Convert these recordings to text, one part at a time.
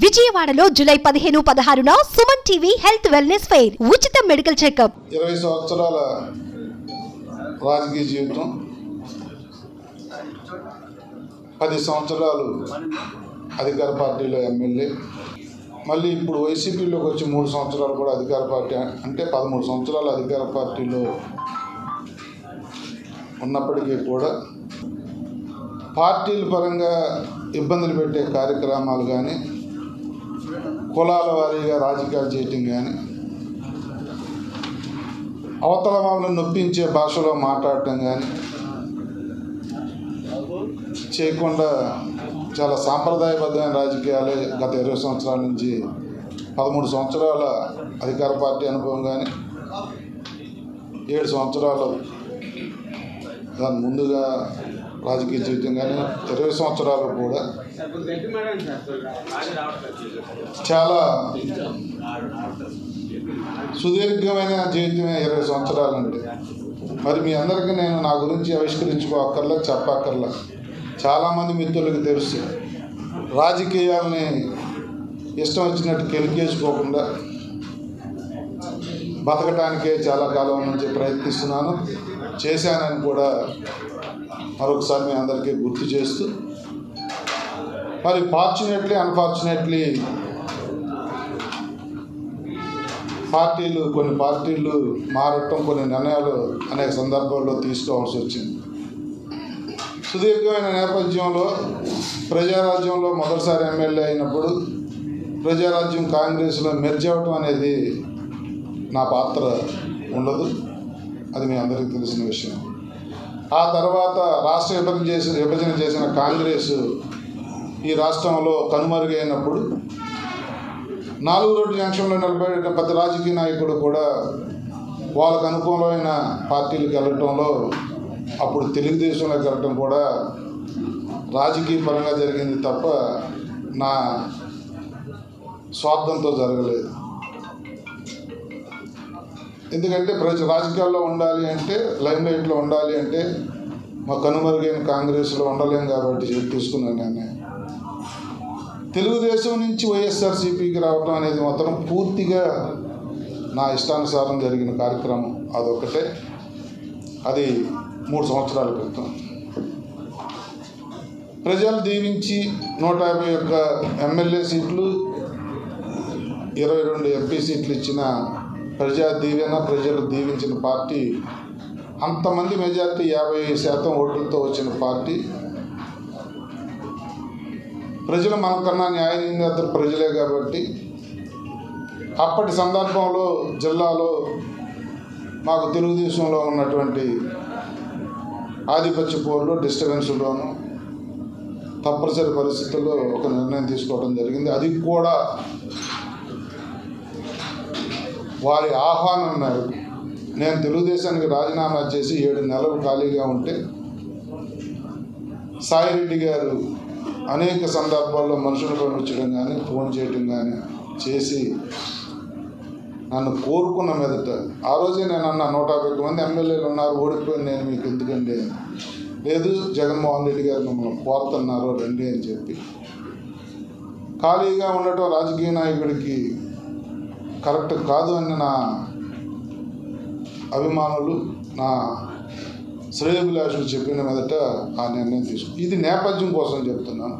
విజయవాడలో జూలై పదిహేను పదహారున Suman TV health wellness fair ఉచిత మెడికల్ చెకప్ ఇరవై సంవత్సరాల రాజకీయ జీవితం పది సంవత్సరాలు అధికార పార్టీలో ఎమ్మెల్యే మళ్ళీ ఇప్పుడు వైసీపీలోకి వచ్చి మూడు సంవత్సరాలు కూడా అధికార పార్టీ అంటే పదమూడు సంవత్సరాలు అధికార పార్టీలో ఉన్నప్పటికీ కూడా పార్టీల పరంగా ఇబ్బందులు పెట్టే కార్యక్రమాలు కానీ కులాల వారీగా రాజకీయాలు చేయటం కానీ అవతల వాళ్ళని నొప్పించే భాషలో మాట్లాడటం కానీ చేయకుండా చాలా సాంప్రదాయబద్ధమైన రాజకీయాలే గత ఇరవై సంవత్సరాల నుంచి పదమూడు సంవత్సరాల అధికార పార్టీ అనుభవం కానీ ఏడు సంవత్సరాలు దాని ముందుగా రాజకీయ జీవితం కానీ ఇరవై సంవత్సరాలు కూడా చాలా సుదీర్ఘమైన జీవితమే ఇరవై సంవత్సరాలు అంటే మరి మీ అందరికీ నేను నా గురించి ఆవిష్కరించుకోక్కర్లా చెప్పక్కర్లా చాలామంది మిత్రులకు తెలుసు రాజకీయాలని ఇష్టం వచ్చినట్టు కెలికేసుకోకుండా బతకటానికే చాలా కాలం నుంచి ప్రయత్నిస్తున్నాను చేశానని కూడా మరొకసారి మీ అందరికీ గుర్తు చేస్తూ మరి ఫార్చునేట్లీ అన్ఫార్చునేట్లీ పార్టీలు కొన్ని పార్టీలు మారటం కొన్ని నిర్ణయాలు అనేక సందర్భాల్లో తీసుకోవాల్సి వచ్చింది సుదీర్ఘమైన నేపథ్యంలో ప్రజారాజ్యంలో మొదటిసారి ఎమ్మెల్యే అయినప్పుడు ప్రజారాజ్యం కాంగ్రెస్లో మెర్జ్ అవ్వటం అనేది నా పాత్ర ఉండదు అది మీ అందరికీ తెలిసిన విషయం ఆ తర్వాత రాష్ట్ర విభజన చేసిన విభజన చేసిన కాంగ్రెస్ ఈ రాష్ట్రంలో కనుమరుగైనప్పుడు నాలుగు రోడ్డు జంక్షన్లో నిలబడిన ప్రతి రాజకీయ నాయకుడు కూడా వాళ్ళకు అనుకూలమైన పార్టీలకు వెళ్ళటంలో అప్పుడు తెలుగుదేశంలోకి వెళ్ళటం కూడా రాజకీయ పరంగా జరిగింది తప్ప నా స్వార్థంతో జరగలేదు ఎందుకంటే ప్రజ రాజకీయాల్లో ఉండాలి అంటే లైమ్ లైట్లో ఉండాలి అంటే మా కనుమరుగైన కాంగ్రెస్లో ఉండలేం కాబట్టి తీసుకున్నాను నేను తెలుగుదేశం నుంచి వైఎస్ఆర్సీపీకి రావటం అనేది మాత్రం పూర్తిగా నా ఇష్టానుసారం జరిగిన కార్యక్రమం అదొకటే అది మూడు సంవత్సరాల క్రితం ప్రజలు దీవించి నూట యాభై ఒక్క ఎమ్మెల్యే సీట్లు ఇరవై రెండు ఎంపీ సీట్లు ఇచ్చిన ప్రజా దీవెన ప్రజలు దీవించిన పార్టీ అంతమంది మెజార్టీ యాభై శాతం ఓట్లతో వచ్చిన పార్టీ ప్రజలు మనకన్నా న్యాయ నిర్ణేతలు ప్రజలే కాబట్టి అప్పటి సందర్భంలో జిల్లాలో మాకు తెలుగుదేశంలో ఉన్నటువంటి ఆధిపత్య పోరులో డిస్టర్బెన్స్లోను తప్పనిసరి పరిస్థితుల్లో ఒక నిర్ణయం తీసుకోవడం జరిగింది అది కూడా వారి ఆహ్వానం మేరకు నేను తెలుగుదేశానికి రాజీనామా చేసి ఏడు నెలలు ఖాళీగా ఉంటే సాయిరెడ్డి గారు అనేక సందర్భాల్లో మనుషులు పంపించడం కానీ ఫోన్ చేయడం కానీ చేసి నన్ను కోరుకున్న మీదట ఆ రోజే నేను అన్న నూట యాభై మంది ఎమ్మెల్యేలు ఉన్నారు ఓడిపోయి నేను మీకు ఎందుకండి అని. లేదు జగన్మోహన్ రెడ్డి గారు మిమ్మల్ని కోరుతున్నారు రండి అని చెప్పి ఖాళీగా ఉండటం రాజకీయ నాయకుడికి కరెక్ట్ కాదు అని నా అభిమానులు నా శ్రేయభిలాషులు చెప్పిన మీదట ఆ నిర్ణయం తీసుకు ఇది నేపథ్యం కోసం చెప్తున్నాను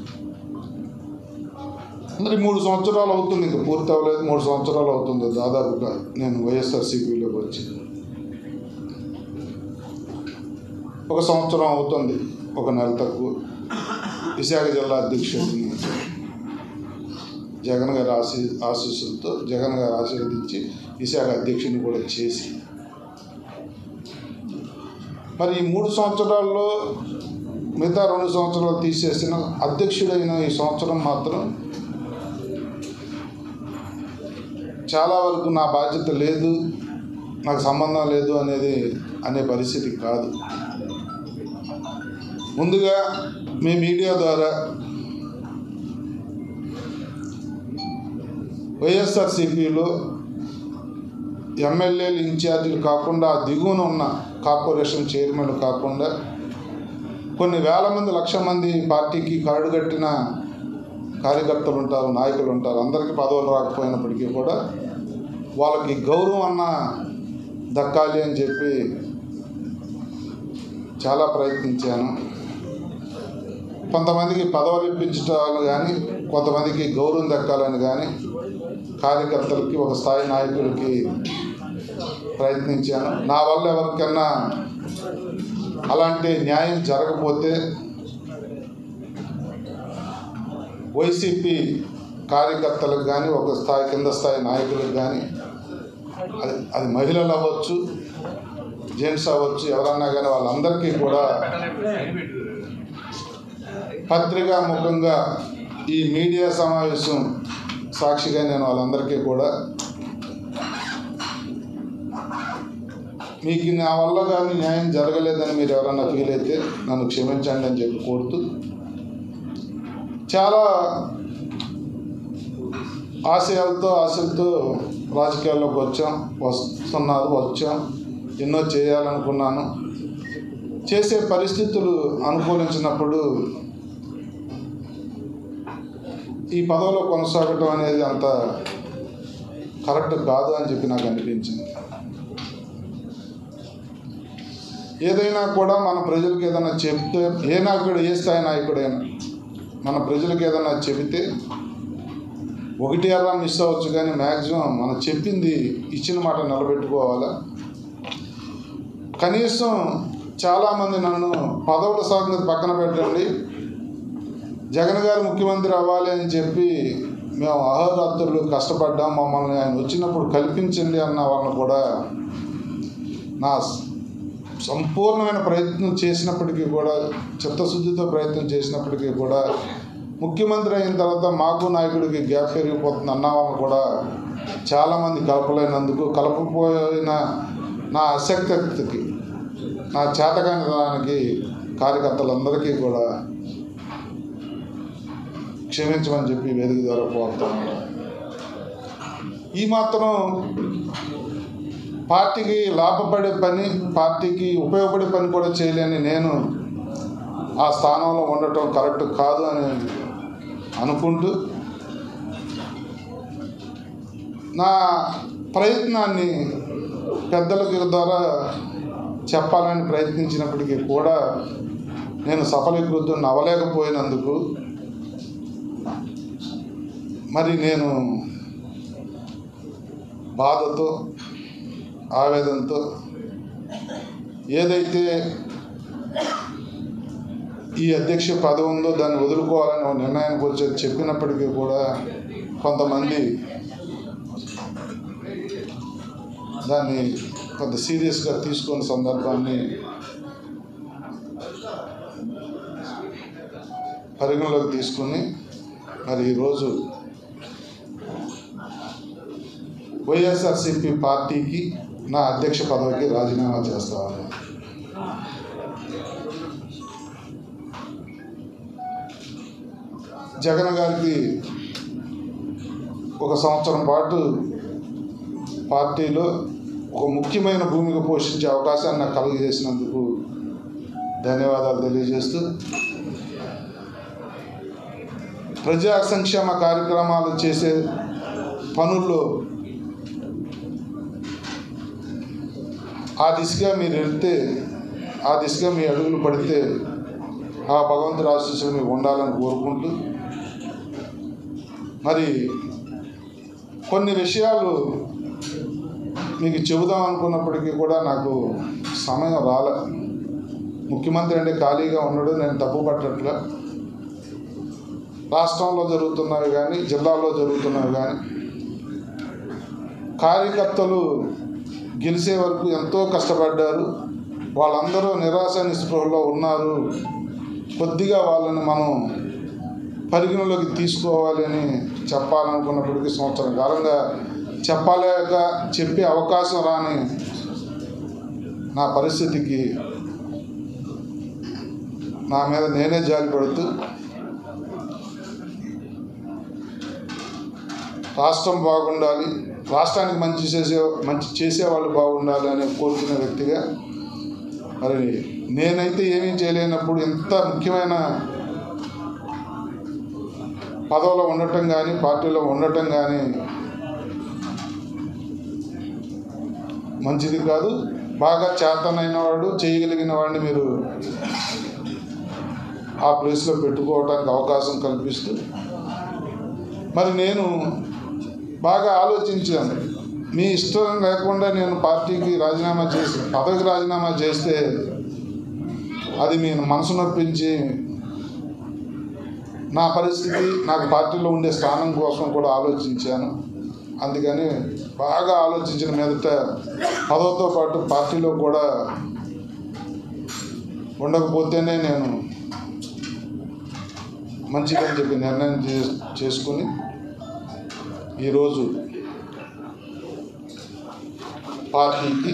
మరి మూడు సంవత్సరాలు అవుతుంది ఇంకా పూర్తి అవ్వలేదు మూడు సంవత్సరాలు అవుతుంది దాదాపుగా నేను వైఎస్ఆర్సీపీలోకి వచ్చి ఒక సంవత్సరం అవుతుంది ఒక నెల తక్కువ విశాఖ జిల్లా అధ్యక్షుడిని జగన్ గారి ఆశీ ఆశీస్సులతో జగన్ గారు ఆశీర్వదించి విశాఖ అధ్యక్షుడిని కూడా చేసి మరి ఈ మూడు సంవత్సరాల్లో మిగతా రెండు సంవత్సరాలు తీసేసిన అధ్యక్షుడైన ఈ సంవత్సరం మాత్రం చాలా వరకు నా బాధ్యత లేదు నాకు సంబంధం లేదు అనేది అనే పరిస్థితి కాదు ముందుగా మీ మీడియా ద్వారా వైఎస్ఆర్సీపీలో ఎమ్మెల్యేలు ఇన్ఛార్జీలు కాకుండా ఆ దిగువన ఉన్న కార్పొరేషన్ చైర్మన్ కాకుండా కొన్ని వేల మంది లక్ష మంది పార్టీకి కార్డు కట్టిన కార్యకర్తలు ఉంటారు నాయకులు ఉంటారు అందరికీ పదవులు రాకపోయినప్పటికీ కూడా వాళ్ళకి గౌరవం అన్న దక్కాలి అని చెప్పి చాలా ప్రయత్నించాను కొంతమందికి పదవులు ఇప్పించడాలు కానీ కొంతమందికి గౌరవం దక్కాలని కానీ కార్యకర్తలకి ఒక స్థాయి నాయకులకి ప్రయత్నించాను నా వల్ల ఎవరికన్నా అలాంటి న్యాయం జరగకపోతే వైసీపీ కార్యకర్తలకు కానీ ఒక స్థాయి కింద స్థాయి నాయకులకు కానీ అది అది మహిళలు అవ్వచ్చు జెంట్స్ అవ్వచ్చు ఎవరన్నా కానీ వాళ్ళందరికీ కూడా పత్రికా ముఖంగా ఈ మీడియా సమావేశం సాక్షిగా నేను వాళ్ళందరికీ కూడా మీకు నా వల్ల కానీ న్యాయం జరగలేదని మీరు ఎవరన్నా ఫీల్ అయితే నన్ను క్షమించండి అని చెప్పి కోరుతూ చాలా ఆశయాలతో ఆశలతో రాజకీయాల్లోకి వచ్చాం వస్తున్నారు వచ్చాం ఎన్నో చేయాలనుకున్నాను చేసే పరిస్థితులు అనుకూలించినప్పుడు ఈ పదవిలో కొనసాగటం అనేది అంత కరెక్ట్ కాదు అని చెప్పి నాకు అనిపించింది ఏదైనా కూడా మన ప్రజలకు ఏదైనా చెప్తే ఏ నాయకుడు ఏ స్థాయి నాయకుడైనా మన ప్రజలకు ఏదైనా చెబితే ఒకటి అలా మిస్ అవ్వచ్చు కానీ మ్యాక్సిమం మనం చెప్పింది ఇచ్చిన మాట నిలబెట్టుకోవాలా కనీసం చాలామంది నన్ను పదవుల సంగతి పక్కన పెట్టండి జగన్ గారు ముఖ్యమంత్రి అవ్వాలి అని చెప్పి మేము అహోరాత్రులు కష్టపడ్డాం మమ్మల్ని ఆయన వచ్చినప్పుడు కల్పించండి అన్న వాళ్ళని కూడా నా సంపూర్ణమైన ప్రయత్నం చేసినప్పటికీ కూడా చిత్తశుద్ధితో ప్రయత్నం చేసినప్పటికీ కూడా ముఖ్యమంత్రి అయిన తర్వాత మాకు నాయకుడికి గ్యాప్ పెరిగిపోతుంది అన్న వాళ్ళని కూడా చాలామంది కలపలేనందుకు కలపపోయిన నా అశక్తికి నా చేతకాని దానికి కార్యకర్తలందరికీ కూడా క్షమించమని చెప్పి వేదిక ద్వారా కోరుతాను ఈ మాత్రం పార్టీకి లాభపడే పని పార్టీకి ఉపయోగపడే పని కూడా చేయలేని నేను ఆ స్థానంలో ఉండటం కరెక్ట్ కాదు అని అనుకుంటూ నా ప్రయత్నాన్ని పెద్దలకి ద్వారా చెప్పాలని ప్రయత్నించినప్పటికీ కూడా నేను సఫలీకృతం అవ్వలేకపోయినందుకు మరి నేను బాధతో ఆవేదనతో ఏదైతే ఈ అధ్యక్ష పదవి ఉందో దాన్ని వదులుకోవాలని ఒక నిర్ణయానికి వచ్చి చెప్పినప్పటికీ కూడా కొంతమంది దాన్ని కొంత సీరియస్గా తీసుకున్న సందర్భాన్ని పరిగణలోకి తీసుకుని మరి ఈరోజు వైఎస్ఆర్సిపి పార్టీకి నా అధ్యక్ష పదవికి రాజీనామా చేస్తాను జగన్ గారికి ఒక సంవత్సరం పాటు పార్టీలో ఒక ముఖ్యమైన భూమిక పోషించే అవకాశాన్ని నాకు కలుగజేసినందుకు ధన్యవాదాలు తెలియజేస్తూ ప్రజా సంక్షేమ కార్యక్రమాలు చేసే పనుల్లో ఆ దిశగా మీరు వెళ్తే ఆ దిశగా మీ అడుగులు పడితే ఆ భగవంతుడు ఆశీస్సులు మీకు ఉండాలని కోరుకుంటూ మరి కొన్ని విషయాలు మీకు చెబుదాం అనుకున్నప్పటికీ కూడా నాకు సమయం రాలే ముఖ్యమంత్రి అంటే ఖాళీగా ఉన్నాడు నేను తప్పు పట్టట్లే రాష్ట్రంలో జరుగుతున్నవి కానీ జిల్లాలో జరుగుతున్నవి కానీ కార్యకర్తలు గెలిచే వరకు ఎంతో కష్టపడ్డారు వాళ్ళందరూ నిరాశ నిస్పృహలో ఉన్నారు కొద్దిగా వాళ్ళని మనం పరిగణలోకి తీసుకోవాలి అని చెప్పాలనుకున్నప్పటికీ సంవత్సరం కాలంగా చెప్పలేక చెప్పే అవకాశం రాని నా పరిస్థితికి నా మీద నేనే జాలి పడుతూ రాష్ట్రం బాగుండాలి రాష్ట్రానికి మంచి చేసే మంచి చేసేవాళ్ళు బాగుండాలి అని కోరుకునే వ్యక్తిగా మరి నేనైతే ఏమీ చేయలేనప్పుడు ఇంత ముఖ్యమైన పదవిలో ఉండటం కానీ పార్టీలో ఉండటం కానీ మంచిది కాదు బాగా చేతనైన వాడు చేయగలిగిన వాడిని మీరు ఆ ప్లేస్లో పెట్టుకోవడానికి అవకాశం కల్పిస్తూ మరి నేను బాగా ఆలోచించాను మీ ఇష్టం లేకుండా నేను పార్టీకి రాజీనామా చేసి పదవికి రాజీనామా చేస్తే అది మీ మనసు నొప్పించి నా పరిస్థితి నాకు పార్టీలో ఉండే స్థానం కోసం కూడా ఆలోచించాను అందుకని బాగా ఆలోచించిన మీదట పదవితో పాటు పార్టీలో కూడా ఉండకపోతేనే నేను మంచిదని చెప్పి నిర్ణయం చే చేసుకుని ఈరోజు పార్టీకి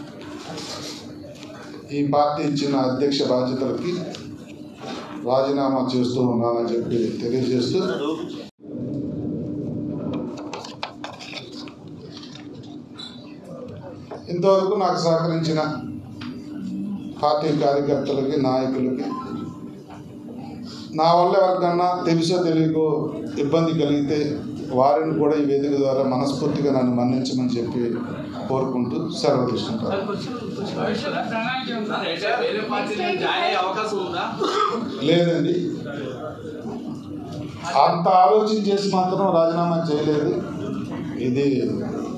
ఈ పార్టీ ఇచ్చిన అధ్యక్ష బాధ్యతలకి రాజీనామా చేస్తూ ఉన్నానని చెప్పి తెలియజేస్తూ ఇంతవరకు నాకు సహకరించిన పార్టీ కార్యకర్తలకి నాయకులకి నా వల్ల ఎవరికన్నా తెలుసో తెలియకో ఇబ్బంది కలిగితే వారిని కూడా ఈ వేదిక ద్వారా మనస్ఫూర్తిగా నన్ను మన్నించమని చెప్పి కోరుకుంటూ సెలవు తీసుకుంటాను వేరే పార్టీలో జాయిన్ అయ్యే అవకాశం ఉందా లేదండి అంత ఆలోచన చేసి మాత్రం రాజీనామా చేయలేదు ఇది